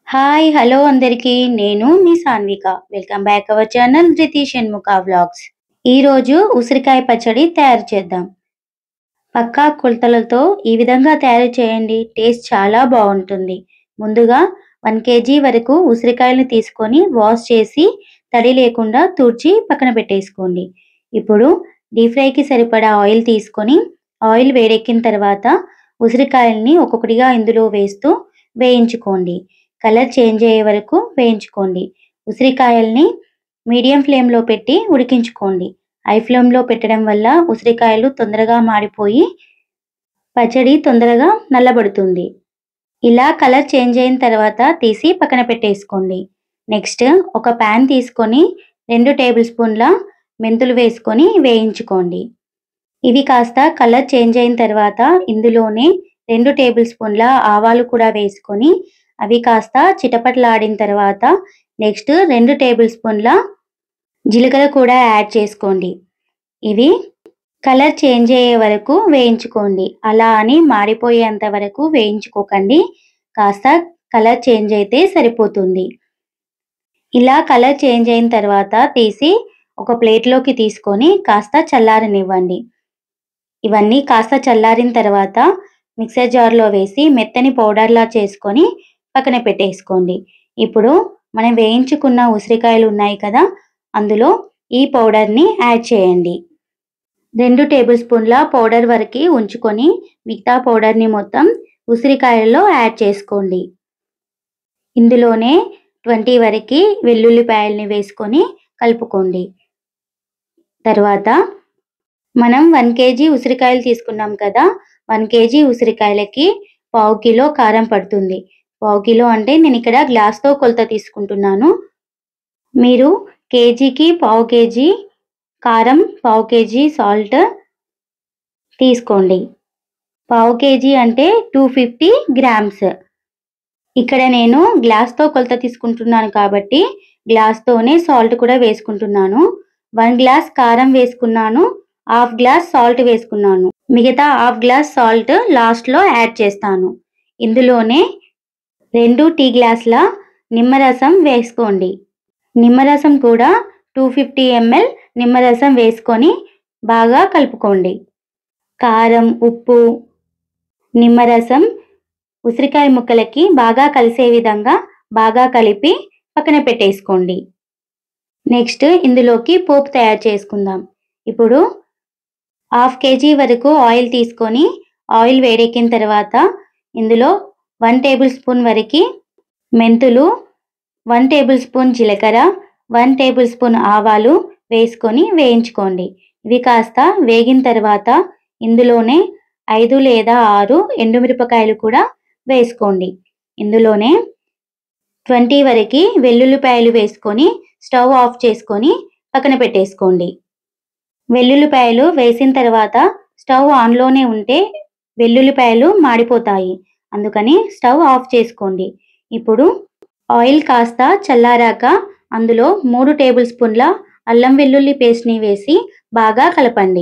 hi hello అందరికీ నేను మీ Sanvika welcome back our channel Dhruti Shanmukha vlogs ఈ రోజు ఉసిరికాయ పచ్చడి తయారు చేద్దాం పక్కా కొలతలతో ఈ విధంగా తయారు చేయండి టేస్ట్ చాలా బాగుంటుంది ముందుగా వన్ కేజీ వరకు ఉసిరికాయలు తీసుకొని వాష్ చేసి తడి లేకుండా తుడిచి పక్కన పెట్టేసుకోండి ఇప్పుడు డీప్ ఫ్రైకి సరిపడా ఆయిల్ తీసుకొని ఆయిల్ వేడెక్కిన తర్వాత ఉసిరికాయల్ని ఒక్కొక్కటిగా ఇందులో వేస్తూ వేయించుకోండి కలర్ చేంజ్ అయ్యే వరకు వేయించుకోండి ఉసిరికాయల్ని మీడియం ఫ్లేమ్లో పెట్టి ఉడికించుకోండి హై ఫ్లేమ్లో పెట్టడం వల్ల ఉసిరికాయలు తొందరగా మాడిపోయి పచ్చడి తొందరగా నల్లబడుతుంది ఇలా కలర్ చేంజ్ అయిన తర్వాత తీసి పక్కన పెట్టేసుకోండి నెక్స్ట్ ఒక ప్యాన్ తీసుకొని రెండు టేబుల్ స్పూన్ల మెంతులు వేసుకొని వేయించుకోండి ఇవి కాస్త కలర్ చేంజ్ అయిన తర్వాత ఇందులోనే రెండు టేబుల్ స్పూన్ల ఆవాలు కూడా వేసుకొని అవి కాస్త చిటపటలాడిన తర్వాత నెక్స్ట్ రెండు టేబుల్ స్పూన్ల జీలకర్ర కూడా యాడ్ చేసుకోండి ఇవి కలర్ చేంజ్ అయ్యే వరకు వేయించుకోండి అలా అని మాడిపోయేంత వరకు వేయించుకోకండి కాస్త కలర్ చేంజ్ అయితే సరిపోతుంది ఇలా కలర్ చేంజ్ అయిన తర్వాత తీసి ఒక ప్లేట్లోకి తీసుకొని కాస్త చల్లారనివ్వండి ఇవన్నీ కాస్త చల్లారిన తర్వాత మిక్సర్ జార్లో వేసి మెత్తని పౌడర్లా చేసుకొని పక్కన పెట్టేసుకోండి ఇప్పుడు మనం వేయించుకున్న ఉసిరికాయలు ఉన్నాయి కదా అందులో ఈ పౌడర్ని యాడ్ చేయండి రెండు టేబుల్ స్పూన్ల పౌడర్ వరకు ఉంచుకొని మిగతా పౌడర్ని మొత్తం ఉసిరికాయల్లో యాడ్ చేసుకోండి ఇందులోనే ట్వంటీ వరకు వెల్లుల్లిపాయల్ని వేసుకొని కలుపుకోండి తర్వాత మనం వన్ కేజీ ఉసిరికాయలు తీసుకున్నాం కదా వన్ కేజీ ఉసిరికాయలకి పావు కిలో కారం పడుతుంది పావు కిలో అంటే నేను ఇక్కడ గ్లాస్తో కొలత తీసుకుంటున్నాను మీరు కేజీకి పావు కేజీ కారం పావు కేజీ సాల్ట్ తీసుకోండి పావు కేజీ అంటే టూ ఫిఫ్టీ గ్రామ్స్ ఇక్కడ నేను గ్లాస్తో కొలత తీసుకుంటున్నాను కాబట్టి గ్లాస్తోనే సాల్ట్ కూడా వేసుకుంటున్నాను వన్ గ్లాస్ కారం వేసుకున్నాను హాఫ్ గ్లాస్ సాల్ట్ వేసుకున్నాను మిగతా హాఫ్ గ్లాస్ సాల్ట్ లాస్ట్లో యాడ్ చేస్తాను ఇందులోనే రెండు టీ గ్లాసుల నిమ్మరసం వేసుకోండి నిమ్మరసం కూడా టూ ఫిఫ్టీ ఎంఎల్ నిమ్మరసం వేసుకొని బాగా కలుపుకోండి కారం ఉప్పు నిమ్మరసం ఉసిరికాయ ముక్కలకి బాగా కలిసే విధంగా బాగా కలిపి పక్కన పెట్టేసుకోండి నెక్స్ట్ ఇందులోకి పోపు తయారు చేసుకుందాం ఇప్పుడు హాఫ్ కేజీ వరకు ఆయిల్ తీసుకొని ఆయిల్ వేడెక్కిన తర్వాత ఇందులో వన్ టేబుల్ స్పూన్ వరకు మెంతులు వన్ టేబుల్ స్పూన్ జీలకర్ర వన్ టేబుల్ స్పూన్ ఆవాలు వేసుకొని వేయించుకోండి ఇవి కాస్త వేగిన తర్వాత ఇందులోనే ఐదు లేదా ఆరు ఎండుమిరపకాయలు కూడా వేసుకోండి ఇందులోనే ట్వంటీ వరకు వెల్లుల్లిపాయలు వేసుకొని స్టవ్ ఆఫ్ చేసుకొని పక్కన పెట్టేసుకోండి వెల్లుల్లిపాయలు వేసిన తర్వాత స్టవ్ ఆన్లోనే ఉంటే వెల్లుల్లిపాయలు మాడిపోతాయి అందుకని స్టవ్ ఆఫ్ చేసుకోండి ఇప్పుడు ఆయిల్ కాస్త చల్లారాక అందులో మూడు టేబుల్ స్పూన్ల అల్లం వెల్లుల్లి పేస్ట్ని వేసి బాగా కలపండి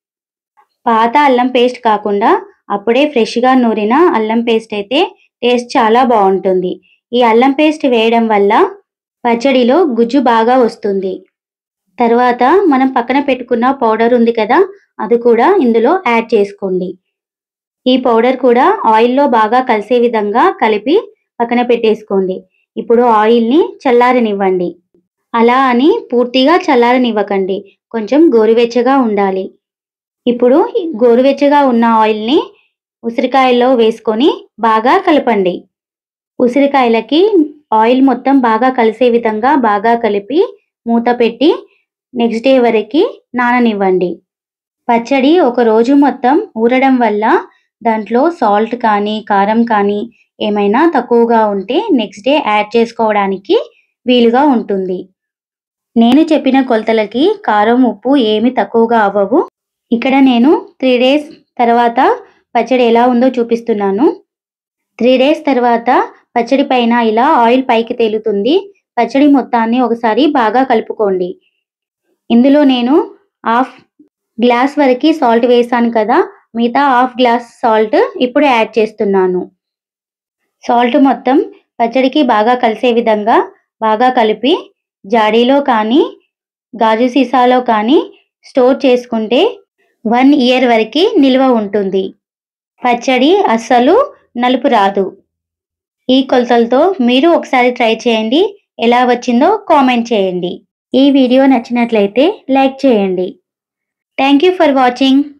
పాత అల్లం పేస్ట్ కాకుండా అప్పుడే ఫ్రెష్గా నూరిన అల్లం పేస్ట్ అయితే టేస్ట్ చాలా బాగుంటుంది ఈ అల్లం పేస్ట్ వేయడం వల్ల పచ్చడిలో గుజ్జు బాగా వస్తుంది తర్వాత మనం పక్కన పెట్టుకున్న పౌడర్ ఉంది కదా అది కూడా ఇందులో యాడ్ చేసుకోండి ఈ పౌడర్ కూడా ఆయిల్లో బాగా కలిసే విధంగా కలిపి పక్కన పెట్టేసుకోండి ఇప్పుడు ఆయిల్ని చల్లారనివ్వండి అలా అని పూర్తిగా చల్లారనివ్వకండి కొంచెం గోరువెచ్చగా ఉండాలి ఇప్పుడు ఈ గోరువెచ్చగా ఉన్న ఆయిల్ని ఉసిరికాయల్లో వేసుకొని బాగా కలపండి ఉసిరికాయలకి ఆయిల్ మొత్తం బాగా కలిసే విధంగా బాగా కలిపి మూత పెట్టి నెక్స్ట్ డే వరకు నాననివ్వండి పచ్చడి ఒక రోజు మొత్తం ఊరడం వల్ల దాంట్లో సాల్ట్ కానీ కారం కానీ ఏమైనా తక్కువగా ఉంటే నెక్స్ట్ డే యాడ్ చేసుకోవడానికి వీలుగా ఉంటుంది నేను చెప్పిన కొలతలకి కారం ఉప్పు ఏమి తక్కువగా అవ్వవు ఇక్కడ నేను త్రీ డేస్ తర్వాత పచ్చడి ఎలా ఉందో చూపిస్తున్నాను త్రీ డేస్ తర్వాత పచ్చడి పైన ఇలా ఆయిల్ పైకి తేలుతుంది పచ్చడి మొత్తాన్ని ఒకసారి బాగా కలుపుకోండి ఇందులో నేను హాఫ్ గ్లాస్ వరకు సాల్ట్ వేసాను కదా మిగతా హాఫ్ గ్లాస్ సాల్ట్ ఇప్పుడు యాడ్ చేస్తున్నాను సాల్ట్ మొత్తం పచ్చడికి బాగా కలిసే విధంగా బాగా కలిపి జాడీలో కానీ గాజు సీసాలో కానీ స్టోర్ చేసుకుంటే వన్ ఇయర్ వరకు నిల్వ ఉంటుంది పచ్చడి అస్సలు నలుపు రాదు ఈ కొలతలతో మీరు ఒకసారి ట్రై చేయండి ఎలా వచ్చిందో కామెంట్ చేయండి ఈ వీడియో నచ్చినట్లయితే లైక్ చేయండి థ్యాంక్ యూ ఫర్ వాచింగ్